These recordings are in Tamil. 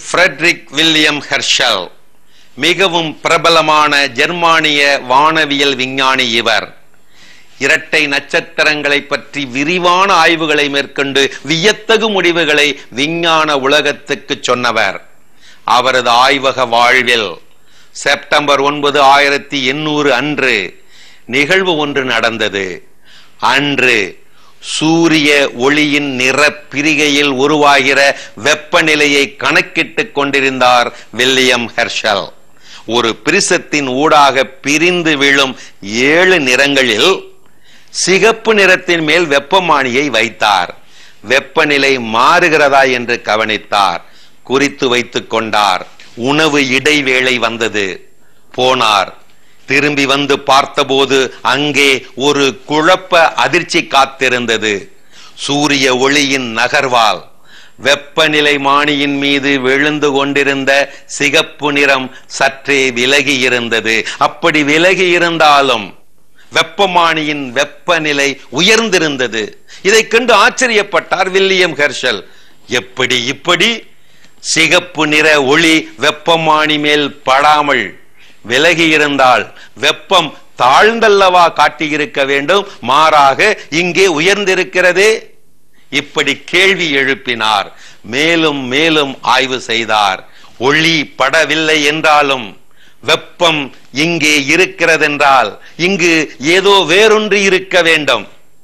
ஃப்ரெட்ரிக் வில்லியம் ஹெர்ஷல் மிகவும் பிரபலமான ஜெர்மானிய வானவியல் விஞ்ஞானி இவர் இரட்டை நட்சத்திரங்களை பற்றி விரிவான ஆய்வுகளை மேற்கொண்டு வியத்தகு முடிவுகளை விஞ்ஞான உலகத்துக்கு சொன்னவர் அவரது ஆய்வக வாழ்வில் செப்டம்பர் ஒன்பது ஆயிரத்தி எண்ணூறு அன்று நிகழ்வு ஒன்று நடந்தது அன்று சூரிய ஒளியின் நிற பிரிகையில் உருவாகிற வெப்பநிலையை கணக்கிட்டுக் கொண்டிருந்தார் வில்லியம் ஹெர்ஷல் ஒரு பிரிசத்தின் ஊடாக பிரிந்து விழும் ஏழு நிறங்களில் சிகப்பு நிறத்தின் மேல் வெப்பமானியை வைத்தார் வெப்பநிலை மாறுகிறதா என்று கவனித்தார் குறித்து வைத்துக் கொண்டார் உணவு இடைவேளை வந்தது போனார் திரும்பி வந்து பார்த்தபோது அங்கே ஒரு குழப்ப அதிர்ச்சி காத்திருந்தது சூரிய ஒளியின் நகர்வால் வெப்பநிலை மானியின் மீது விழுந்து கொண்டிருந்த சிகப்பு நிறம் சற்றே விலகி இருந்தது அப்படி விலகி இருந்தாலும் வெப்பமானியின் வெப்பநிலை உயர்ந்திருந்தது இதை கண்டு ஆச்சரியப்பட்டார் வில்லியம் ஹெர்ஷல் எப்படி இப்படி சிகப்பு நிற ஒளி வெப்பமானி மேல் படாமல் விலகி இருந்தால் வெப்பம் தாழ்ந்தல்லவா காட்டியிருக்க வேண்டும் மாறாக இங்கே உயர்ந்திருக்கிறதே இப்படி கேள்வி எழுப்பினார் மேலும் மேலும் ஆய்வு செய்தார் ஒளி படவில்லை என்றாலும் வெப்பம் இங்கே இருக்கிறதென்றால் இங்கு ஏதோ வேறொன்று இருக்க வேண்டும்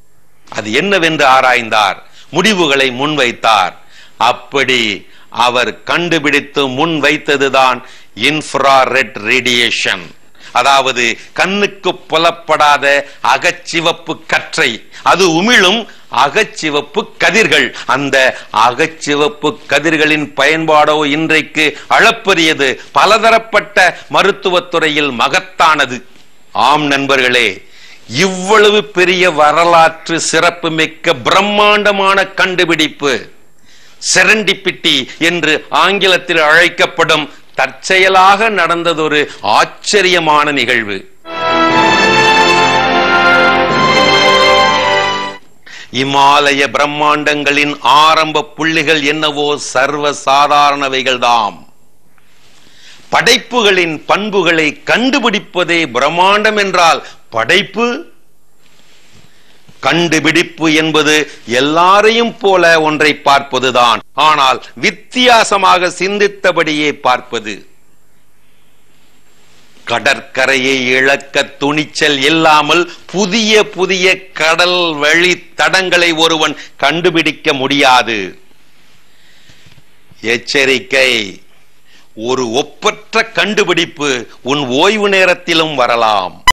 அது என்னவென்று ஆராய்ந்தார் முடிவுகளை முன்வைத்தார் அப்படி அவர் கண்டுபிடித்து முன் வைத்ததுதான் இன்ஃப்ராரெட் ரேடியேஷன் அதாவது கண்ணுக்கு புலப்படாத அகச்சிவப்பு கற்றை அது உமிழும் அகச்சிவப்பு கதிர்கள் அந்த அகச்சிவப்பு கதிர்களின் பயன்பாடோ இன்றைக்கு அளப்பரியது பலதரப்பட்ட மருத்துவத்துறையில் மகத்தானது ஆம் நண்பர்களே இவ்வளவு பெரிய வரலாற்று சிறப்புமிக்க பிரம்மாண்டமான கண்டுபிடிப்பு செரண்டிபிட்டி என்று ஆங்கிலத்தில் அழைக்கப்படும் தற்செயலாக நடந்ததொரு ஆச்சரியமான நிகழ்வு இமாலய பிரம்மாண்டங்களின் ஆரம்ப புள்ளிகள் என்னவோ சர்வ சாதாரணவைகள்தாம் படைப்புகளின் பண்புகளை கண்டுபிடிப்பதே பிரம்மாண்டம் என்றால் படைப்பு கண்டுபிடிப்பு என்பது எல்லாரையும் போல ஒன்றை பார்ப்பதுதான் ஆனால் வித்தியாசமாக சிந்தித்தபடியே பார்ப்பது கடற்கரையை இழக்க துணிச்சல் இல்லாமல் புதிய புதிய கடல் வழி தடங்களை ஒருவன் கண்டுபிடிக்க முடியாது எச்சரிக்கை ஒரு ஒப்பற்ற கண்டுபிடிப்பு உன் ஓய்வு நேரத்திலும் வரலாம்